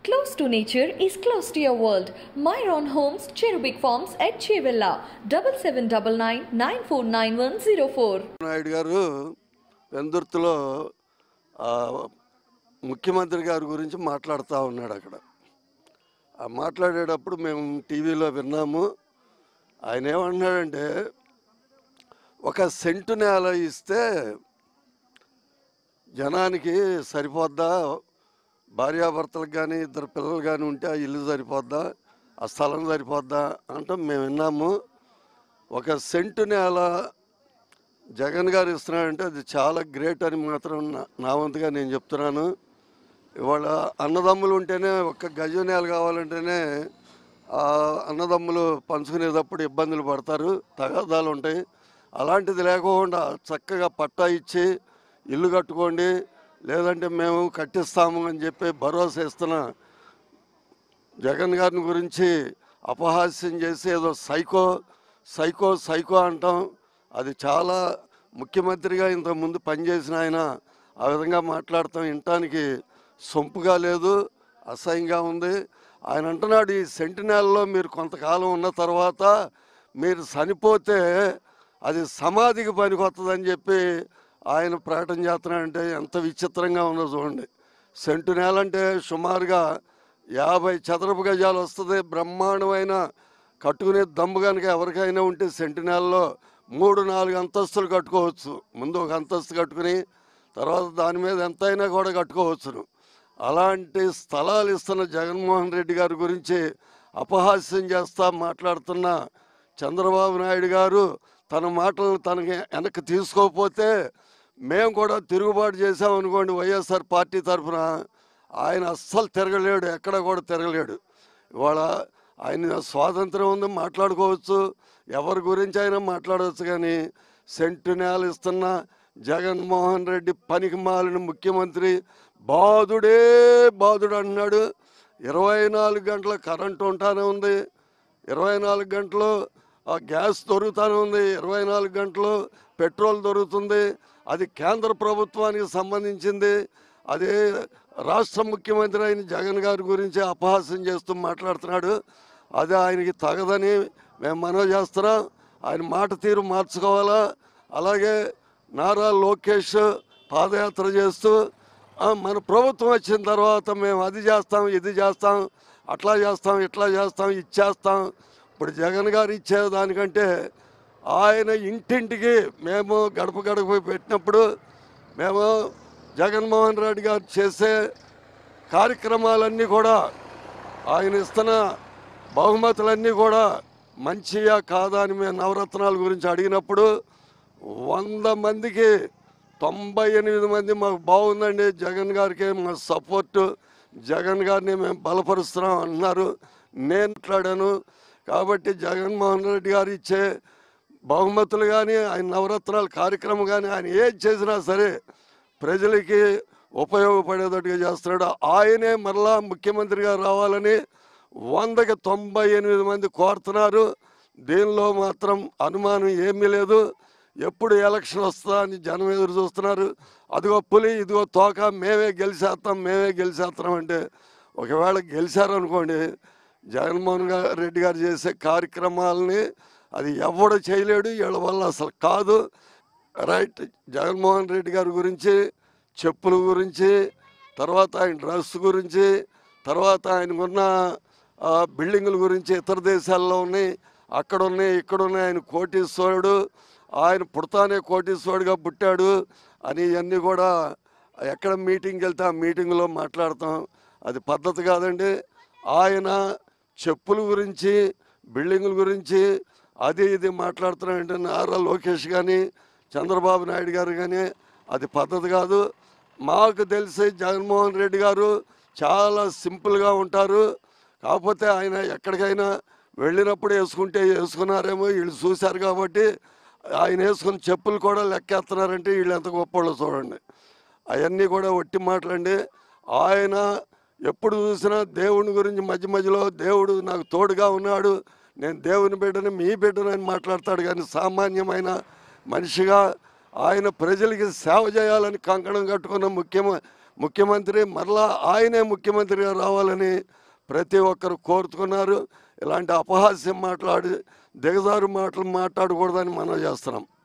Close to nature is close to your world. Myron Homes, Cherubic Farms at Chevilla, 7799 949104. Naidu గారు వెందుర్తిలో ఆ, ముఖ్యమంత్రి గారి గురించి మాట్లాడుతూ ఉన్నాడు అక్కడ ఆ మాట్లాడేటప్పుడు మేము టీవీలో విన్నాము ఆయన ఏమన్నాడంటే ఒక సెంటు నేల ఇస్తే జనానికి సరిపోద్దా భార్యాభర్తలకు కానీ ఇద్దరు పిల్లలు కానీ ఉంటే ఆ ఇల్లు సరిపోద్దా ఆ స్థలం సరిపోద్దా అంటాం మేము విన్నాము ఒక సెంటు నేల జగన్ గారు ఇస్తున్నాడంటే అది చాలా గ్రేట్ అని మాత్రం నా- నా వంతుగా నేను చెప్తున్నాను ఇవాళ అన్నదమ్ములు ఉంటేనే ఒక్క గజం నేల కావాలంటేనే ఆ అన్నదమ్ములు పంచుకునేటప్పుడు ఇబ్బందులు పడతారు తగాదాలు ఉంటాయి అలాంటిది లేకుండా చక్కగా పట్టా ఇచ్చి ఇల్లు కట్టుకోండి లేదంటే మేము కట్టిస్తాము అని చెప్పి భరోసా ఇస్తున్న జగన్ గారిని గురించి అపహాస్యం చేసి ఏదో సైకో సైకో సైకో అంటాం అది చాలా ముఖ్యమంత్రిగా ఇంతకుముందు పనిచేసిన ఆయన ఆ విధంగా మాట్లాడతాం వినటానికి సొంపుగా లేదు అసహ్యంగా ఉంది ఆయన అంటున్నాడు ఈ సెంటినెల్లో మీరు కొంతకాలం ఉన్న తర్వాత మీరు చనిపోతే అది సమాధికి పనికొస్తుందని చెప్పి ఆయన ప్రకటన చేస్తున్నాడంటే ఎంత విచిత్రంగా ఉందో చూడండి సెంటు నేల అంటే సుమారుగా యాభై చదరపు గజాలు వస్తుంది బ్రహ్మాండమైన కట్టుకునే దమ్ము కనుక ఎవరికైనా ఉంటే సెంటు నేలలో మూడు నాలుగు అంతస్తులు కట్టుకోవచ్చు ముందు ఒక అంతస్తు కట్టుకుని తర్వాత దాని మీద ఎంతైనా కూడా కట్టుకోవచ్చును అలాంటి స్థలాలు ఇస్తున్న జగన్మోహన్ రెడ్డి గారి గురించి అపహాస్యం చేస్తా మాట్లాడుతున్న చంద్రబాబు నాయుడు గారు తన మాటలను తనకి వెనక్కి తీసుకోకపోతే మేము కూడా తిరుగుబాటు చేసామనుకోండి వైఎస్ఆర్ పార్టీ తరఫున ఆయన అస్సలు తిరగలేడు ఎక్కడ కూడా తిరగలేడు ఇవాళ ఆయన స్వాతంత్రం ఉంది మాట్లాడుకోవచ్చు ఎవరి గురించి అయినా మాట్లాడవచ్చు కానీ సెంటినేల్ ఇస్తున్న జగన్మోహన్ రెడ్డి పనికి మాలిన ముఖ్యమంత్రి బాధుడే బాధుడు అన్నాడు ఇరవై నాలుగు గంటల కరెంటు ఉంటానే ఉంది ఇరవై నాలుగు గంటలు ఆ గ్యాస్ దొరుకుతూనే ఉంది ఇరవై నాలుగు గంటలు పెట్రోల్ దొరుకుతుంది అది కేంద్ర ప్రభుత్వానికి సంబంధించింది అది రాష్ట్ర ముఖ్యమంత్రి అయిన జగన్ గారి గురించి అపహాస్యం చేస్తూ మాట్లాడుతున్నాడు అది ఆయనకి తగదని మేము మనవి చేస్తున్నాం ఆయన మాట తీరు మార్చుకోవాలా అలాగే నారా లోకేష్ పాదయాత్ర చేస్తూ "ఆ, మన ప్రభుత్వం వచ్చిన తర్వాత మేము అది చేస్తాం ఇది చేస్తాం అట్లా చేస్తాం ఇట్లా చేస్తాం ఇచ్చేస్తాం ఇప్పుడు జగన్ గారు ఇచ్చే దానికంటే ఆయన ఇంటింటికి మేము గడప గడప పెట్టినప్పుడు మేము జగన్మోహన్ రెడ్డి గారు చేసే కార్యక్రమాలన్నీ కూడా ఆయన ఇస్తున్న బహుమతులన్నీ కూడా మంచిగా కాదా అని మేము నవరత్నాల గురించి అడిగినప్పుడు వంద మందికి తొంభై ఎనిమిది మంది మాకు బాగుందండి జగన్ గారికి మా సపోర్టు జగన్ గారిని మేము బలపరుస్తున్నాం అన్నారు నేను మాట్లాడాను కాబట్టి జగన్మోహన్ రెడ్డి గారు ఇచ్చే బహుమతులు కానీ ఆయన నవరత్నాల కార్యక్రమం కానీ ఆయన ఏది చేసినా సరే ప్రజలకి ఉపయోగపడేటట్టుగా చేస్తున్నాడు ఆయనే మరలా ముఖ్యమంత్రిగా రావాలని వందకి తొంభై ఎనిమిది మంది కోరుతున్నారు దీనిలో మాత్రం అనుమానం ఏమీ లేదు ఎప్పుడు ఎలక్షన్ వస్తుందా అని జనం ఎదురు చూస్తున్నారు అదిగో పులి ఇదిగో తోక మేమే గెలిచేస్తాం మేమే గెలిచేస్తాం అంటే ఒకవేళ గెలిచారనుకోండి జగన్మోహన్ గా- రెడ్డి గారు చేసే కార్యక్రమాలని అది ఎవడు చేయలేడు వీళ్ళ వల్ల అసలు కాదు రైట్ జగన్మోహన్ రెడ్డి గారి గురించి చెప్పుల గురించి తర్వాత ఆయన డ్రెస్ గురించి తర్వాత ఆయనకున్న ఆ, బిల్డింగుల గురించి ఇతర దేశాల్లో ఉన్నాయి అక్కడ ఉన్నాయి ఇక్కడ ఉన్నాయి ఆయన కోటీశ్వరుడు ఆయన పుడతానే కోటీశ్వరుడుగా పుట్టాడు అని ఇవన్నీ కూడా ఎక్కడ మీటింగ్కి వెళ్తే ఆ మీటింగ్లో మాట్లాడతాం అది పద్ధతి కాదండి ఆయన చెప్పుల గురించి బిల్డింగుల గురించి అది ఇది మాట్లాడుతున్నారంటే నారా లోకేష్ కానీ చంద్రబాబు నాయుడు గారు కానీ అది పద్ధతి కాదు మాకు తెలిసి జగన్మోహన్ రెడ్డి గారు చాలా సింపుల్గా ఉంటారు కాకపోతే ఆయన ఎక్కడికైనా వెళ్ళినప్పుడు వేసుకుంటే వేసుకున్నారేమో వీళ్ళు చూశారు కాబట్టి ఆయన వేసుకున్న చెప్పులు కూడా లెక్కేస్తున్నారంటే వీళ్ళు ఎంత గొప్పవాళ్ళు చూడండి అవన్నీ కూడా ఒట్టి మాటలండి ఆయన ఎప్పుడు చూసినా దేవుని గురించి మధ్య మధ్యలో దేవుడు నాకు తోడుగా ఉన్నాడు నేను దేవుని బిడ్డని మీ బిడ్డని అని మాట్లాడతాడు కానీ సామాన్యమైన మనిషిగా ఆయన ప్రజలకి సేవ చేయాలని కంకణం కట్టుకున్న ముఖ్యమ ముఖ్యమంత్రి మరలా ఆయనే ముఖ్యమంత్రిగా రావాలని ప్రతి ఒక్కరు కోరుతున్నారు ఇలాంటి అపహాస్యం మాట్లాడి దిగజారు మాటలు మాట్లాడకూడదని మనం చేస్తున్నాం